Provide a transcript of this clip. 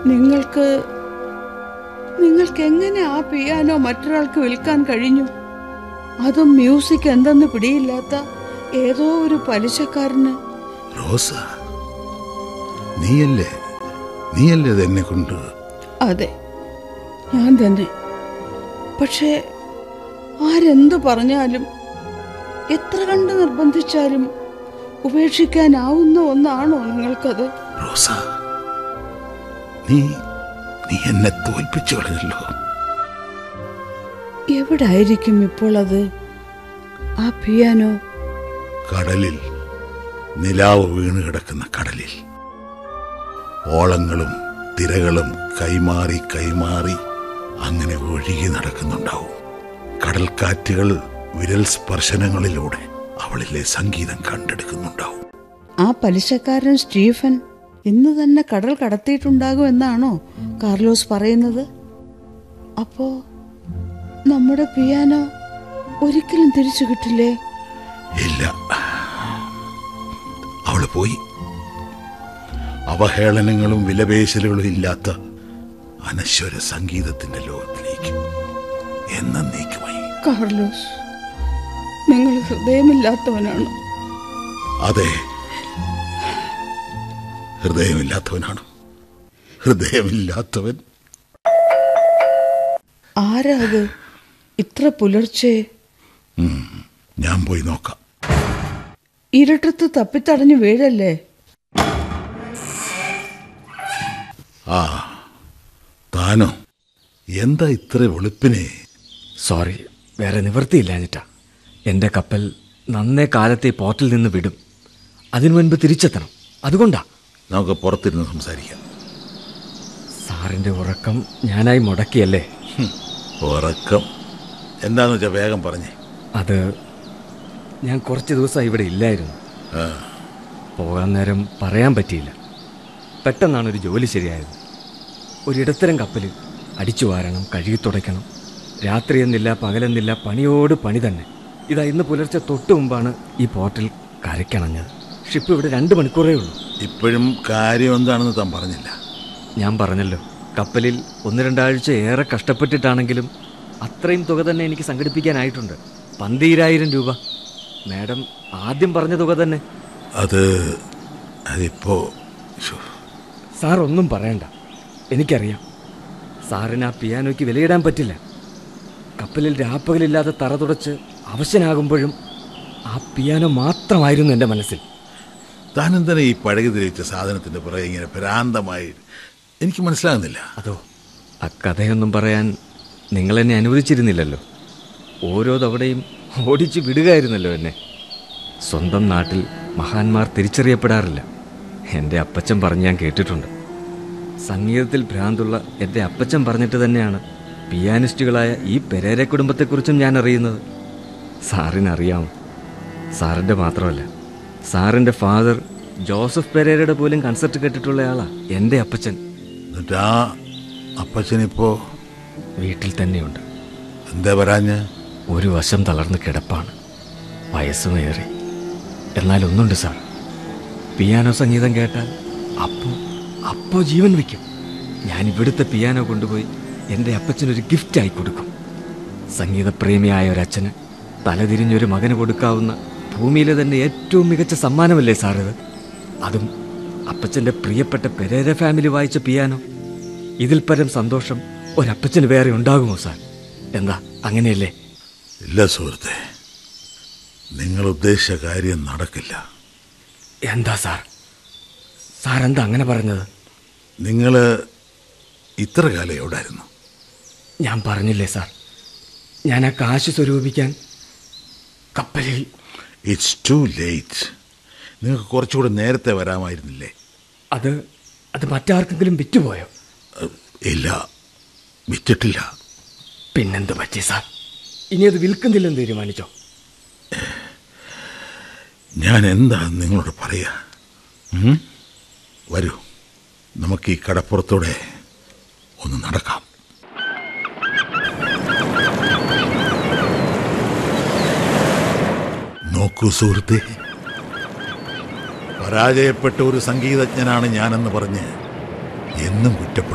നിങ്ങൾക്ക് നിങ്ങൾക്ക് എങ്ങനെ ആ പിയാനോ മറ്റൊരാൾക്ക് വിൽക്കാൻ കഴിഞ്ഞു അതും മ്യൂസിക് എന്തെന്ന് പിടിയില്ലാത്ത ഏതോ ഒരു പലിശക്കാരന് റോസ നീയല്ലേ നീയല്ലേ ഇത് എന്നെ കൊണ്ട് അതെ ഞാൻ തന്നെ പക്ഷേ ആരെന്തു പറഞ്ഞാലും എത്ര കണ്ട് നിർബന്ധിച്ചാലും ഉപേക്ഷിക്കാനാവുന്ന ഒന്നാണോ നിങ്ങൾക്കത് റോസ നീ നീ എന്നെ തോൽപ്പിച്ചു കളഞ്ഞല്ലോ എവിടായിരിക്കും ഇപ്പോൾ അത് ആ പിയാനോ കടലിൽ നിലാവ് വീണ് കിടക്കുന്ന കടലിൽ ഓളങ്ങളും തിരകളും കൈമാറി കൈമാറി അങ്ങനെ ഒഴുകി നടക്കുന്നുണ്ടാവും കടൽക്കാറ്റുകൾ വിരൽ സ്പർശനങ്ങളിലൂടെ അവളിലെ സംഗീതം കണ്ടെടുക്കുന്നുണ്ടാവും ആ പലിശക്കാരൻ സ്റ്റീഫൻ ഇന്ന് തന്നെ കടൽ കടത്തിയിട്ടുണ്ടാകും എന്നാണോ കാർലോസ് പറയുന്നത് അപ്പോ നമ്മുടെ പിയാനോ ഒരിക്കലും തിരിച്ചു കിട്ടില്ലേ ഇല്ല അവള് പോയി അവഹേളനങ്ങളും വിലപേശലുകളും ഇല്ലാത്ത അനശ്വര സംഗീതത്തിന്റെ ലോകത്തിലേക്ക് എന്നേക്കുമായി കാർലോസ് നിങ്ങൾ ഹൃദയമില്ലാത്തവനാണ് അതെ ഹൃദയമില്ലാത്തവനാണ് ഹൃദയമില്ലാത്തവൻ ആരാ അത് ഇത്ര പുലർച്ചെ ഞാൻ പോയി നോക്കാം ഇരുട്ടത്ത് തപ്പിത്തടഞ്ഞു വീഴല്ലേ ആ താനോ എന്താ ഇത്ര വെളുപ്പിനെ സോറി വേറെ നിവൃത്തിയില്ലാഞ്ഞിട്ടാ എൻ്റെ കപ്പൽ നന്നേ കാലത്തെ പോർട്ടിൽ നിന്ന് വിടും അതിനു മുൻപ് തിരിച്ചെത്തണം അതുകൊണ്ടാ നമുക്ക് പുറത്തിരുന്ന് സംസാരിക്കാം സാറിൻ്റെ ഉറക്കം ഞാനായി മുടക്കിയല്ലേ ഹും, ഉറക്കം എന്താന്ന് വെച്ചാ വേഗം പറഞ്ഞേ അത് ഞാൻ കുറച്ച് ദിവസം ഇവിടെ ഇല്ലായിരുന്നു ആ, പോകാൻ നേരം പറയാൻ പറ്റിയില്ല പെട്ടെന്നാണ് ഒരു ജോലി ശരിയായത് ഒരിടത്തരം കപ്പൽ അടിച്ചു വാരണം കഴുകി തുടയ്ക്കണം രാത്രിയെന്നില്ല പകലെന്നില്ല പണിയോട് പണി തന്നെ ഇതാ ഇന്ന് പുലർച്ചെ തൊട്ട് മുമ്പാണ് ഈ പോർട്ടിൽ കരയ്ക്കണഞ്ഞത് ഷിപ്പ് ഇവിടെ രണ്ട് മണിക്കൂറേ ഉള്ളൂ ഇപ്പോഴും കാര്യം എന്താണെന്ന് താൻ പറഞ്ഞില്ല ഞാൻ പറഞ്ഞല്ലോ കപ്പലിൽ ഒന്ന് രണ്ടാഴ്ച ഏറെ കഷ്ടപ്പെട്ടിട്ടാണെങ്കിലും അത്രയും തുക തന്നെ എനിക്ക് സംഘടിപ്പിക്കാനായിട്ടുണ്ട് പന്തീരായിരം രൂപ മാഡം ആദ്യം പറഞ്ഞ തുക തന്നെ അത് അതിപ്പോ ശ്ശോ, സാർ ഒന്നും പറയണ്ട എനിക്കറിയാം സാറിന് ആ പിയാനോയ്ക്ക് വിലയിടാൻ പറ്റില്ല കപ്പലിൽ രാപ്പകലില്ലാതെ തറ തുടച്ച് അവശനാകുമ്പോഴും ആ പിയാനോ മാത്രമായിരുന്നു എൻ്റെ മനസ്സിൽ താൻ എന്തിനാ ഈ പഴകി തെളിയിച്ച സാധനത്തിന്റെ പുറകെ ഇങ്ങനെ ഭ്രാന്തമായി എനിക്ക് മനസ്സിലാകുന്നില്ല അതോ ആ കഥയൊന്നും പറയാൻ നിങ്ങൾ എന്നെ അനുവദിച്ചിരുന്നില്ലല്ലോ ഓരോ തവണയും ഓടിച്ചു വിടുകയായിരുന്നല്ലോ എന്നെ സ്വന്തം നാട്ടിൽ മഹാന്മാർ തിരിച്ചറിയപ്പെടാറില്ല എൻ്റെ അപ്പച്ചൻ പറഞ്ഞ് ഞാൻ കേട്ടിട്ടുണ്ട് സംഗീതത്തിൽ ഭ്രാന്തുള്ള എൻ്റെ അപ്പച്ചൻ പറഞ്ഞിട്ട് തന്നെയാണ് പിയാനിസ്റ്റുകളായ ഈ പെരേര കുടുംബത്തെക്കുറിച്ചും ഞാൻ അറിയുന്നത് സാറിനറിയാമോ സാറിൻ്റെ മാത്രമല്ല സാറിൻ്റെ ഫാദർ ജോസഫ് പെരേരയുടെ പോലും കൺസെർട്ട് കേട്ടിട്ടുള്ള ആളാ എൻ്റെ അപ്പച്ചൻ എന്നിട്ട് ആ അപ്പച്ചനിപ്പോ വീട്ടിൽ തന്നെയുണ്ട് എന്താ വരാഞ്ഞ് ഒരു വശം തളർന്ന് കിടപ്പാണ് വയസ്സുമേറി എന്നാൽ ഒന്നുണ്ട് സാർ പിയാനോ സംഗീതം കേട്ടാൽ അപ്പോ അപ്പോ ജീവൻ വയ്ക്കും ഞാൻ ഇവിടുത്തെ പിയാനോ കൊണ്ടുപോയി എൻ്റെ അപ്പച്ചനൊരു ഗിഫ്റ്റായി കൊടുക്കും സംഗീതപ്രേമിയായ ഒരച്ഛന് തലതിരിഞ്ഞൊരു മകന് കൊടുക്കാവുന്ന ഭൂമിയിലെ തന്നെ ഏറ്റവും മികച്ച സമ്മാനമല്ലേ സാർ ഇത് അതും അപ്പച്ചൻ്റെ പ്രിയപ്പെട്ട പെരേര ഫാമിലി വായിച്ച പിയാനോ ഇതിൽ പരം സന്തോഷം ഒരപ്പച്ചന് വേറെ ഉണ്ടാകുമോ സാർ എന്താ അങ്ങനെയല്ലേ ഇല്ല സുഹൃത്തെ നിങ്ങൾ ഉദ്ദേശിച്ച കാര്യം നടക്കില്ല എന്താ സാർ സാർ എന്താ അങ്ങനെ പറഞ്ഞത് നിങ്ങൾ ഇത്ര കാലം എവിടായിരുന്നു ഞാൻ പറഞ്ഞില്ലേ സാർ ഞാൻ ആ കാശ് സ്വരൂപിക്കാൻ കപ്പലിൽ ഇറ്റ്സ് ടു ലേറ്റ് നിങ്ങൾക്ക് കുറച്ചുകൂടെ നേരത്തെ വരാമായിരുന്നില്ലേ അത് അത് മറ്റാർക്കെങ്കിലും വിറ്റുപോയോ അഹ്, ഇല്ല വിറ്റിട്ടില്ല പിന്നെന്ത് പറ്റി സാർ ഇനി അത് വിൽക്കുന്നില്ലെന്ന് തീരുമാനിച്ചോ ഞാൻ എന്താ നിങ്ങളോട് പറയാ ഉം? വരൂ നമുക്ക് ഈ കടപ്പുറത്തൂടെ ഒന്ന് നടക്കാം നോക്കൂ സുഹൃത്തെ പരാജയപ്പെട്ട ഒരു സംഗീതജ്ഞനാണ് ഞാനെന്ന് പറഞ്ഞ് എന്നും കുറ്റപ്പെടും